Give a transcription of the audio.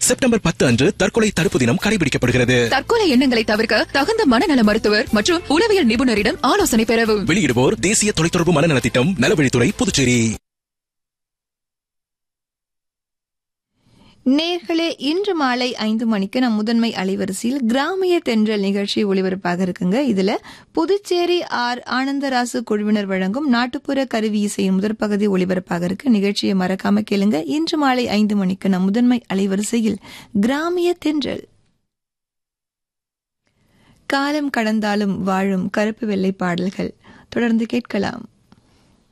September பத்து அன்று தற்கொலை தடுப்பு தினம் கடைபிடிக்கப்படுகிறது தற்கொலை எண்ணங்களை தவிர்க்க தகுந்த மனநல மருத்துவர் மற்றும் உளவியல் நிபுணரிடம் ஆலோசனை பெறவும் வெளியிடுவோர் தேசிய தொலைத்தொடர்பு மனநல திட்டம் நலவழித்துறை புதுச்சேரி நேர்களே இன்று மாலை ஐந்து மணிக்கு நம் முதன்மை அலைவரிசையில் கிராமிய தென்றல் நிகழ்ச்சி ஒளிபரப்பாக இருக்குங்க இதுல புதுச்சேரி ஆர் ஆனந்தராசு குழுவினர் வழங்கும் நாட்டுப்புற கருவி இசையின் முதற் பகுதி ஒளிபரப்பாக இருக்கு நிகழ்ச்சியை மறக்காம கேளுங்க இன்று மாலை ஐந்து மணிக்கு நம் முதன்மை அலைவரிசையில் கிராமிய தென்றல் காலம் கடந்தாலும் வாழும் கருப்பு வெள்ளை பாடல்கள் தொடர்ந்து கேட்கலாம்